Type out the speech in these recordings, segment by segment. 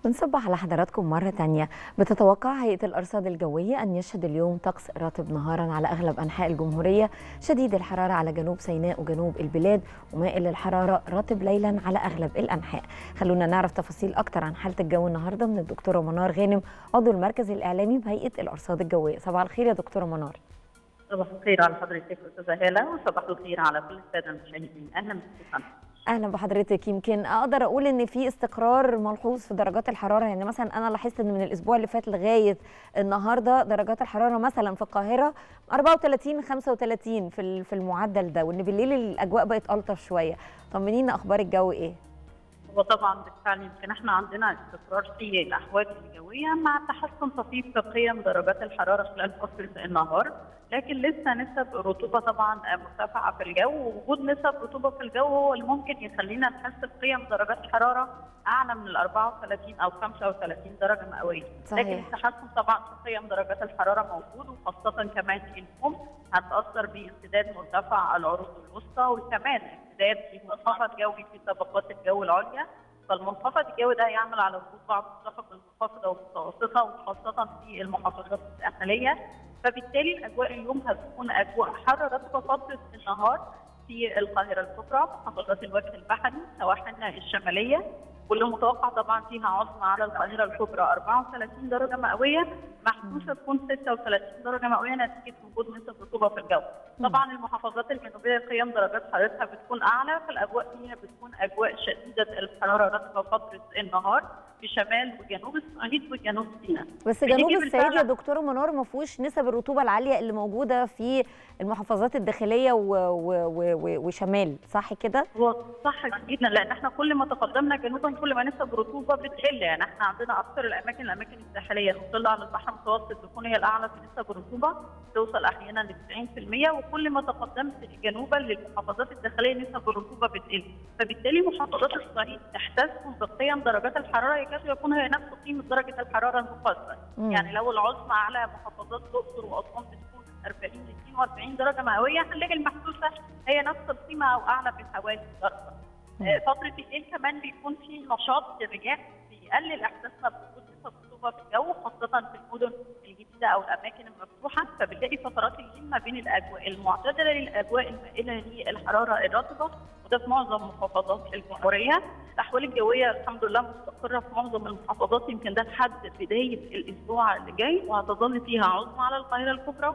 بنصبح على حضراتكم مرة تانية بتتوقع هيئة الأرصاد الجوية أن يشهد اليوم طقس رطب نهارا على أغلب أنحاء الجمهورية شديد الحرارة على جنوب سيناء وجنوب البلاد ومائل الحرارة رطب ليلا على أغلب الأنحاء خلونا نعرف تفاصيل أكتر عن حالة الجو النهاردة من الدكتورة منار غانم عضو المركز الإعلامي بهيئة الأرصاد الجوية صباح الخير يا دكتورة منار صباح الخير على حضرتك استاذه هاله وصباح الخير على كل الساده المشاهدين اهلا بكم اهلا بحضرتك يمكن اقدر اقول ان في استقرار ملحوظ في درجات الحراره يعني مثلا انا لاحظت ان من الاسبوع اللي فات لغايه النهارده درجات الحراره مثلا في القاهره 34 35 في في المعدل ده وان بالليل الاجواء بقت الطف شويه طمنينا اخبار الجو ايه هو طبعا بالفعل يمكن احنا عندنا استقرار في الاحوال الجويه مع تحسن طفيف في قيم درجات الحراره خلال فتره النهار لكن لسه نسب الرطوبه طبعا مرتفعه في الجو ووجود نسب رطوبه في الجو هو اللي ممكن يخلينا نحس بقيم درجات الحراره اعلى من ال 34 او 35 درجه مئويه صحيح. لكن التحسن طبعا في قيم درجات الحراره موجود وخاصه كمان اليوم هتاثر بامتداد مرتفع على العروض الوسطى وكمان امتداد في منخفض جوي في طبقات الجو العليا فالمنخفض الجوي ده يعمل على وجود بعض الطبقات المنخفضه والمتوسطه وخاصه في المحافظات الساحليه فبالتالي الاجواء اليوم هتكون اجواء حاره رطبه فتره النهار في القاهره الكبرى محافظات الوجه البحري سواحلنا الشماليه واللي متوقع طبعا فيها عظمى على القاهره الكبرى 34 درجه مئويه محسوسه تكون 36 درجه مئويه نتيجه وجود نسب رطوبه في الجو. طبعا المحافظات الجنوبيه قيم درجات حرارتها بتكون اعلى فالاجواء فيها بتكون اجواء شديده الحراره رطبه فتره النهار في شمال وجنوب الصعيد وجنوب سيناء. بس جنوب الصعيد يا دكتوره منار ما فيهوش نسب الرطوبه العاليه اللي موجوده في المحافظات الداخليه و... و... و... وشمال صح كده؟ هو صح جدا لان احنا كل ما تقدمنا جنوبا كل ما نسب الرطوبه بتقل يعني احنا عندنا اكثر الاماكن الاماكن الساحليه المطله على البحر المتوسط بتكون هي الاعلى في نسب الرطوبه توصل احيانا ل 90% وكل ما تقدمت جنوبا للمحافظات الداخليه نسب الرطوبه بتقل فبالتالي محافظات الصعيد تحتسم بقيم درجات الحراره يكاد يكون هي نفس قيمه درجه الحراره المقدسه يعني لو العظمى على محافظات الاقصر واسوان بتكون 40 ل 42 درجه مئويه هنلاقي المحسوسه هي نفس القيمه او اعلى بحوالي درجه فتره الليل كمان بيكون في نشاط الرياح بيقلل احساسنا بوجود نسب رطوبه في الجو خاصه في المدن الجديده او الاماكن المفتوحه فبنلاقي فترات الليل ما بين الاجواء المعتدله للاجواء المائله للحراره الرطبه وده في معظم محافظات الجمهوريه الاحوال الجويه الحمد لله مستقره في معظم المحافظات يمكن ده لحد بدايه الاسبوع اللي جاي وهتظل فيها عظمى على القاهره الكبرى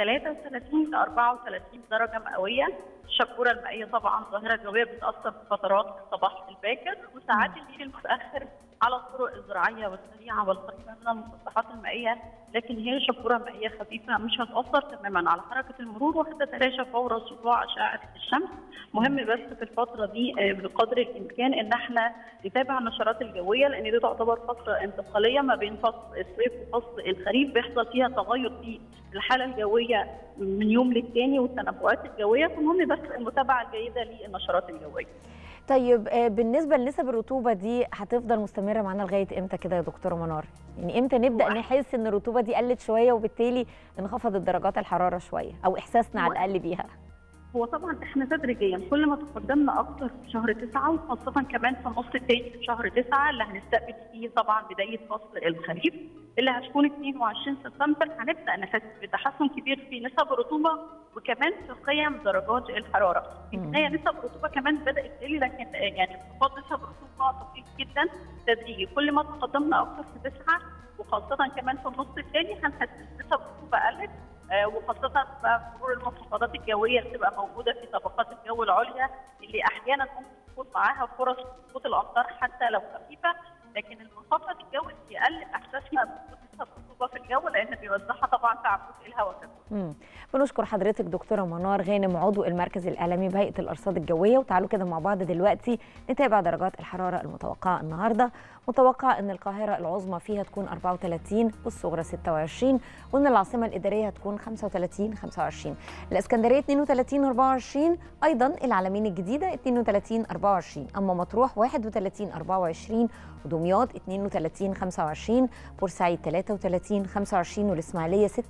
33 ل 34 درجه مئويه الشبوره المائيه طبعا ظاهره جويه بتاثر في فترات الصباح الباكر وساعات الليل المتاخر على الطرق الزراعيه والسريعه والقريبه من المسطحات المائيه لكن هي شبوره مائيه خفيفه مش هتاثر تماما على حركه المرور وهتتلاشى فور سطوع اشعه الشمس مهم بس في الفتره دي بقدر الامكان ان احنا نتابع النشرات الجويه لان دي تعتبر فتره انتقاليه ما بين فصل الصيف وفصل الخريف بيحصل فيها تغير في الحاله الجويه من يوم للتاني والتنبؤات الجويه فمهم بس المتابعه الجيده للنشرات الجويه. طيب بالنسبه لنسب الرطوبه دي هتفضل مستمره معانا لغايه امتى كده يا دكتوره منار؟ يعني امتى نبدا نحس ان الرطوبه دي قلت شويه وبالتالي انخفضت درجات الحراره شويه او احساسنا على الاقل بيها؟ هو طبعا احنا تدريجيا كل ما تقدمنا اكتر في شهر تسعه وخاصه كمان في النص الثاني في شهر تسعه اللي هنستقبل فيه طبعا بدايه فصل الخريف اللي هتكون 22 سبتمبر هنبدا نحس بتحسن كبير في نسب الرطوبه وكمان في قيم درجات الحراره. يمكن هي نسب الرطوبه كمان بدات تقل لكن يعني انخفاض نسب الرطوبه طفيف جدا تدريجي كل ما تقدمنا اكتر في تسعه وخاصه كمان في النص الثاني هنحس نسب الرطوبه قلت وخاصة مرور المنخفضات الجوية اللي بتبقى موجودة في طبقات الجو العليا اللي أحيانا ممكن تكون معاها فرص سقوط الأمطار حتى لو خفيفة لكن المنخفض الجوي بيقلل إحساسنا بوجود نسب رطوبة في الجو لأن بيوزعها طبعا في عمود الهواء كله. بنشكر حضرتك دكتورة منار غانم عضو المركز الإعلامي بهيئة الأرصاد الجوية وتعالوا كده مع بعض دلوقتي نتابع درجات الحرارة المتوقعة النهاردة متوقع أن القاهرة العظمى فيها تكون 34 والصغرى 26 وأن العاصمة الإدارية هتكون 35 25 الإسكندرية 32 24 أيضا العلمين الجديدة 32 24 أما مطروح 31 24 ودمياط 32 25 بورسعيد 33 25 والإسماعيلية 36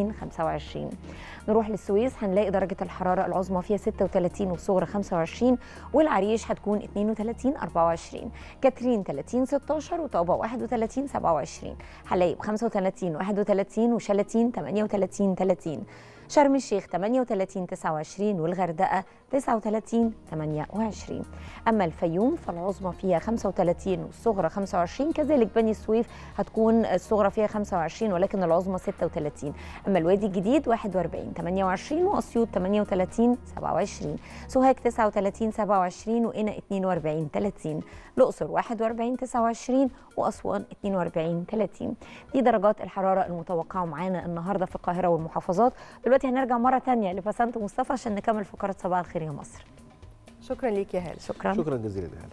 31 25 نروح للسويس هنلاقي درجة الحرارة العظمى فيها 36 والصغرى 25 والعريش هتكون 32 24 كاترين 30 16 وطابة 31 27 حلايب 35 31 وشلاتين 38 30 شرم الشيخ 38 29 والغردقة 39 28 أما الفيوم فالعظمى فيها 35 والصغرى 25 كذلك بني سويف هتكون الصغرى فيها 25 ولكن العظمى 36 أما الوادي الجديد 41 28 وأسيوط 38 27 سوهاج 39 27 وقنا 42 30 الأقصر 41 29 وأسوان 42 30 دي درجات الحرارة المتوقعة معانا النهاردة في القاهرة والمحافظات دلوقتي هنرجع مرة تانية لبسنت مصطفى عشان نكمل فقرة صباح الخير يا مصر شكرا ليك يا هاله شكرا شكرا جزيلا يا هلا